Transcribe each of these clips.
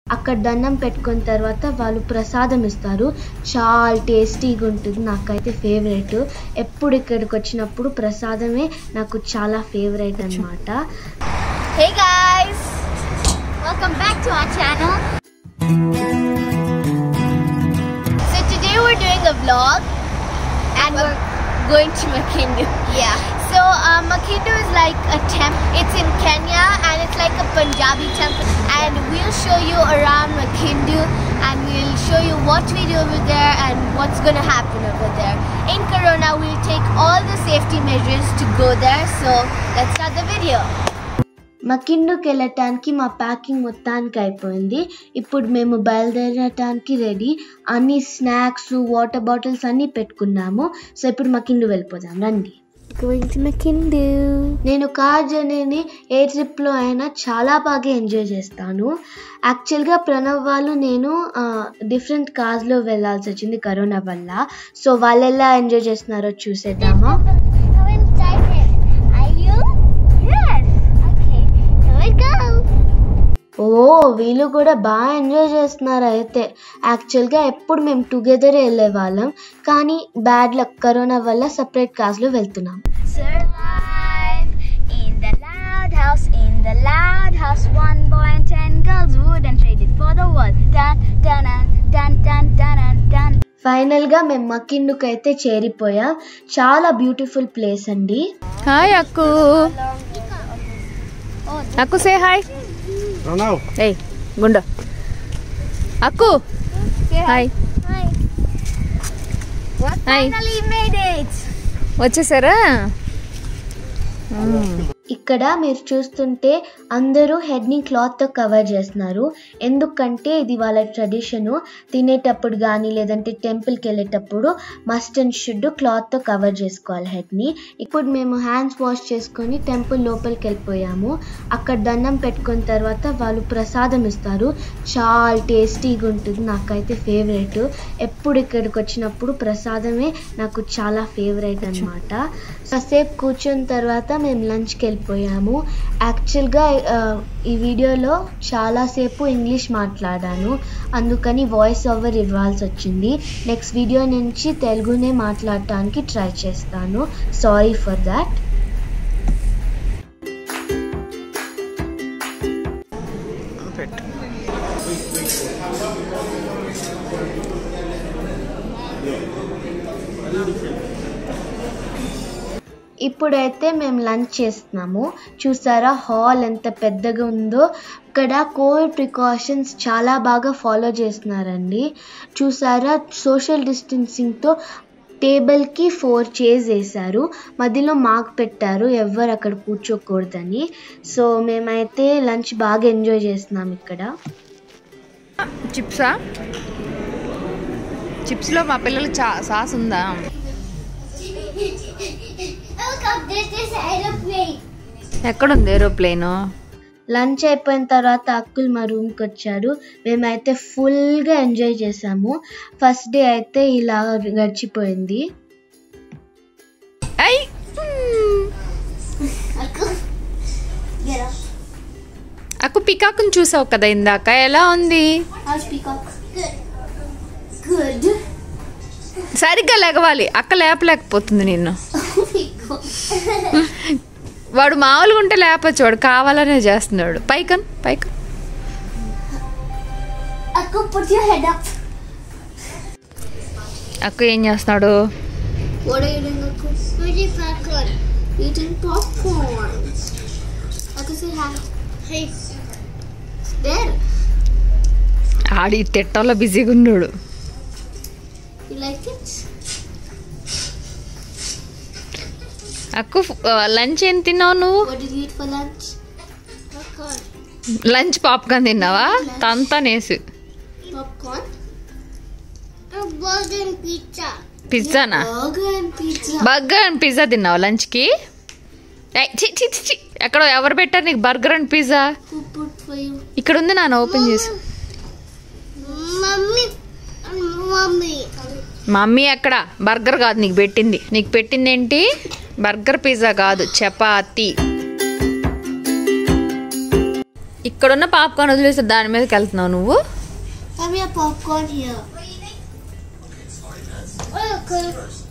అక్కడ దండం పెట్టుకున్న తర్వాత వాళ్ళు ప్రసాదం ఇస్తారు చాలా టేస్టీగా ఉంటుంది నాకైతే ఫేవరెట్ ఎప్పుడు ఇక్కడికి వచ్చినప్పుడు ప్రసాదమే నాకు చాలా ఫేవరెట్ అన్నమాట Hey guys! Welcome back to our channel. So today we're doing a vlog and we're going to Makindu. Yeah. So uh, Makindu is like a temple. It's in Kenya and it's like a Punjabi temple. And we'll show you around Makindu and we'll show you what we do over there and what's going to happen over there. In Corona, we'll take all the safety measures to go there. So let's start the video. మకిండుకి వెళ్ళటానికి మా packing మొత్తానికి అయిపోయింది ఇప్పుడు మేము బయలుదేరటానికి ready అన్ని snacks water bottles అన్నీ పెట్టుకున్నాము సో ఇప్పుడు మకిండు వెళ్ళిపోదాం రండి Going to Makindu. నేను కార్ జర్నీని ఏ ట్రిప్లో అయినా చాలా బాగా ఎంజాయ్ చేస్తాను యాక్చువల్గా ప్రణవ్ వాళ్ళు నేను డిఫరెంట్ కార్స్లో వెళ్ళాల్సి వచ్చింది కరోనా వల్ల సో వాళ్ళు ఎలా ఎంజాయ్ చేస్తున్నారో చూసేద్దామా How excited are you? Yes. Okay, here we go. ఓ వీళ్ళు కూడా బాగా ఎంజాయ్ చేస్తున్నారు అయితే యాక్చువల్గా ఎప్పుడు మేము టుగెదర్ వెళ్ళే వాళ్ళం కానీ బ్యాడ్ లక్ కరోనా వల్ల సపరేట్ కార్స్లో వెళ్తున్నాం Survive in the loud house, in the loud house. One boy and ten girls wouldn't trade it for the world. Dun dun dun dun dun dun dun. ఫైనల్గా మేము మకిండుకు అయితే చేరిపోయాం చాలా beautiful place అండి hi Akku Akku say hi Ronald. ఏయ్ గుండు Akku hi Hi. What Hi. finally made it? వచ్చేసారా ఇక్కడ మీరు చూస్తుంటే అందరూ హెడ్ని క్లాత్తో కవర్ చేస్తున్నారు ఎందుకంటే ఇది వాళ్ళ ట్రెడిషను తినేటప్పుడు కానీ లేదంటే టెంపుల్కి వెళ్ళేటప్పుడు మస్ట్ అండ్ షుడ్ క్లాత్తో కవర్ చేసుకోవాలి హెడ్ని ఇప్పుడు మేము హ్యాండ్స్ వాష్ చేసుకొని టెంపుల్ లోపలికి వెళ్ళిపోయాము అక్కడ దండం పెట్టుకున్న తర్వాత వాళ్ళు ప్రసాదం ఇస్తారు చాలా టేస్టీగా ఉంటుంది నాకైతే ఫేవరెట్ ఎప్పుడు ఇక్కడికి వచ్చినప్పుడు ప్రసాదమే నాకు చాలా ఫేవరెట్ అనమాట కాసేపు కూర్చున్న తర్వాత మేము లంచ్కి వెళ్ళిపోయాము యాక్చువల్గా ఆ, ఈ వీడియోలో చాలాసేపు ఇంగ్లీష్ మాట్లాడాను అందుకని వాయిస్ ఓవర్ ఇవ్వాల్సి వచ్చింది నెక్స్ట్ వీడియో నుంచి తెలుగునే మాట్లాడటానికి ట్రై చేస్తాను సారీ ఫర్ దాట్ ఇప్పుడైతే మేము లంచ్ చేస్తున్నాము చూసారా హాల్ ఎంత పెద్దగా ఉందో ఇక్కడ కోవిడ్ ప్రికాషన్స్ చాలా బాగా ఫాలో చేస్తున్నారండి చూసారా సోషల్ డిస్టెన్సింగ్తో టేబుల్కి ఫోర్ చైర్స్ వేశారు మధ్యలో మార్క్ పెట్టారు ఎవరు అక్కడ కూర్చోకూడదని సో మేమైతే లంచ్ బాగా ఎంజాయ్ చేస్తున్నాం ఇక్కడ చిప్సా చిప్స్లో మా పిల్లలు చా సాస్ ఉందా Look up, this is aeroplane. ఎక్కడుంది ఏరోప్లేన్ లంచ్ అయిపోయిన తర్వాత అక్కులు మా రూమ్కి వచ్చారు మేమైతే ఫుల్గా ఎంజాయ్ చేసాము ఫస్ట్ డే అయితే ఇలా గడిచిపోయింది అయ్ Get up. అక్కు పికాకుని చూసావు కదా ఇందాక ఎలా ఉంది How's peacock? Good. Good. సరిగ్గా లెగవాలి అక్క లేపలేకపోతుంది నిన్ను Oh my god. వాడు మామూలుగా ఉంటే లేపచ్చు వాడు కావాలనే చేస్తున్నాడు పైకన్ పైకన్ Akku, put your head up. అక్క ఏం చేస్తున్నాడు What are you doing, Akku? Eating popcorn. Eating popcorn. Akku, say hi. Hey. There. ఆడి తిట్టంలో బిజీగా ఉన్నాడు You like it? Akku lunch ఏం తిన్నావు నువ్వు What did you eat for lunch? Popcorn. Lunch popcorn తిన్నావా తంతానేసి Popcorn? A burger and pizza. పిజ్జానా Burger and pizza. Burger and pizza తిన్నావు లంచ్కి ఏయ్, చి చి చి, చి ఎక్కడో ఎవరు పెట్టారు నీకు burger and pizza Who put for you? ఇక్కడ ఉంది నాన్న ఓపెన్ చేసి Mommy. Mommy. మమ్మీ ఎక్కడ బర్గర్ కాదు నీకు పెట్టింది నీకు పెట్టింది ఏంటి బర్గర్ పిజ్జా కాదు చపాతి ఇక్కడున్న పాప్కార్న్ వదిలేసి దాని మీదకి వెళ్తున్నావు నువ్వు Have your popcorn here. Oh, okay.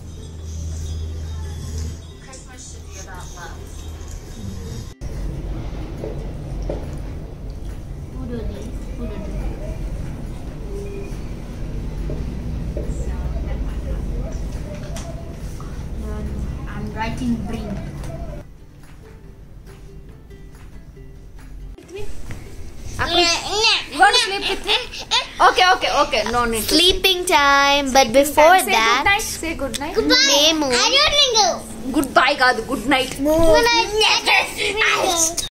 I'm writing bring. Okay okay okay no need Sleeping time, but before that, say good night Nemo. Good bye కాదు గుడ్ నైట్ Good night.